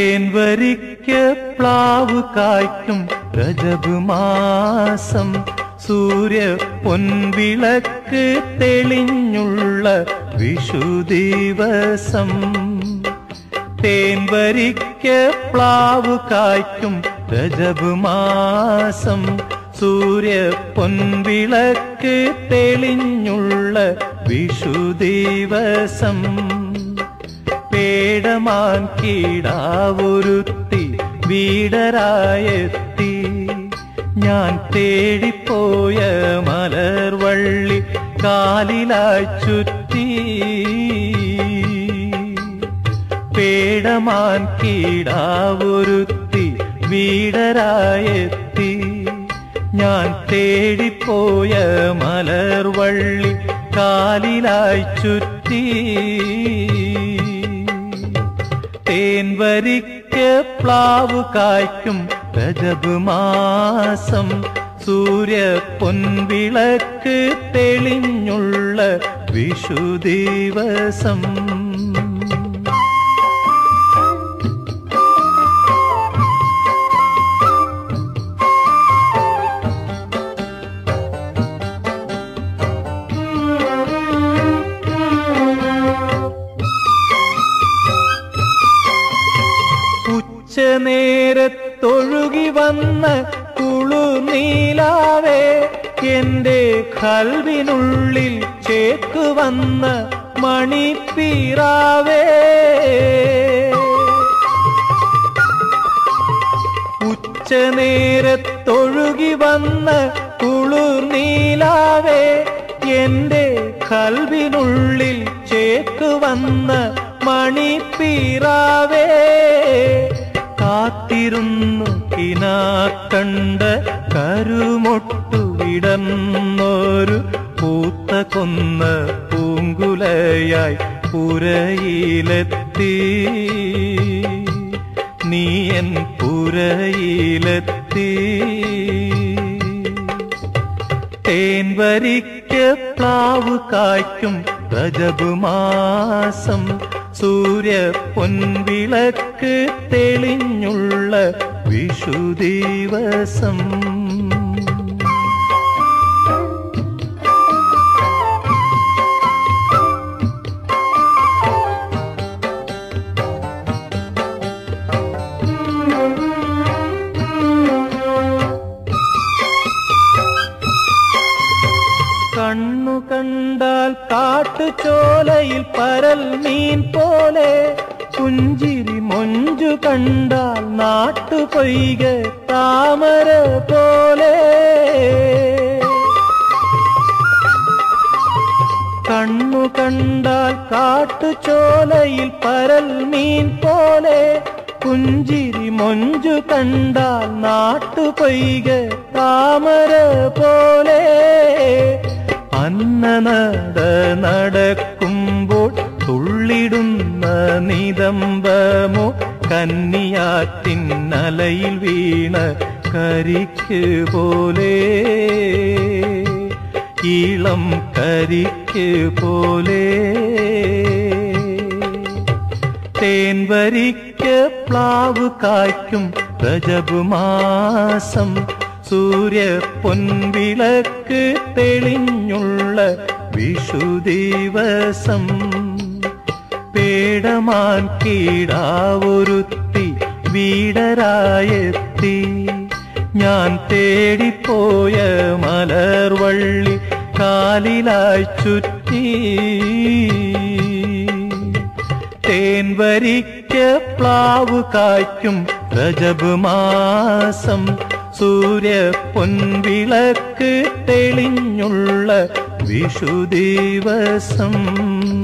തേൻവരിക്ക പ്ലാവ് കായ്ക്കും രജബ് മാസം സൂര്യ പൊൻവിളക്ക് തെളിഞ്ഞുള്ള വിഷു ദിവസം തേൻവരിക്ക പ്ലാവ് കായ്ക്കും രജബ് മാസം സൂര്യ പൊൻവിളക്ക് തെളിഞ്ഞുള്ള വിഷു ദിവസം പേടമാൻ കീടാവൊരുത്തി വീടരായെത്തി ഞാൻ തേടിപ്പോയ മലർവള്ളി കാലിലായി ചുറ്റി പേടമാൻ കീടാവൊരുത്തി വീടരായെത്തി ഞാൻ തേടിപ്പോയ മലർവള്ളി കാലിലായി ചുറ്റി തേൻവരിക്ക പ്ലാവ് കായ്ക്കും രജബ് മാസം സൂര്യ പൊൻവിളക്ക് തെളിഞ്ഞുള്ള വിഷു ദിവസം ഉച്ചനേരത്തൊഴുകി വന്ന കുളുനീലാവേ എന്റെ കൽവിനുള്ളിൽ ചേക്കു വന്ന മണിപ്പീറാവേ ഉച്ചനേരത്തൊഴുകി വന്ന കുളുനീലാവേ എന്റെ കൽവിനുള്ളിൽ ചേക്കു വന്ന മണിപ്പീറാവേ കാത്തിരുന്നു കിനാക്കണ്ട കരുമൊട്ടു വിടന്നൊരു പൂത്ത കൊന്ന പൂങ്കുലയായി പുരയിലെത്തി നീയൻ പുരയിലെത്തി തേൻവരിക്ക പ്ലാവ് കായ്ക്കും രജബ് മാസം സൂര്യ പൊൻവിളക്ക് തെളിഞ്ഞുള്ള വിഷു ദിവസം കണ്ണു കണ്ടാൽ കാട്ടുചോലയിൽ പരൽ മീൻ പോലെ പുഞ്ചിരി മൊഞ്ചു കണ്ടാൽ നാട്ടുപൊയ്ക താമര പോലെ കണ്ണു കണ്ടാൽ കാട്ടുചോലയിൽ പരൽ മീൻ പോലെ പുഞ്ചിരി മൊഞ്ചു കണ്ടാൽ നാട്ടുപൊയ്ക താമര പോലെ അന്നനട നടക്കുമ്പോൾ തുള്ളിടുന്ന നിതംബമോ കന്നിയാറ്റിന്നലയിൽ വീണ കരിക്ക് പോലെ ഈളം കരിക്ക് പോലെ തേൻവരിക്ക പ്ലാവ് കായ്ക്കും രജബ് മാസം സൂര്യ പൊൻവിളക്ക് തെളിഞ്ഞുള്ള വിഷു ദിവസം പേടമാൻ കീടാവൊരുത്തി വീടരായെത്തി ഞാൻ തേടിപ്പോയ മലർവള്ളി കാലിലായി ചുറ്റി തേൻവരിക്ക പ്ലാവ് കായ്ക്കും രജബ് മാസം സൂര്യ പൊൻവിളക്ക് തെളിഞ്ഞുള്ള വിഷു ദിവസം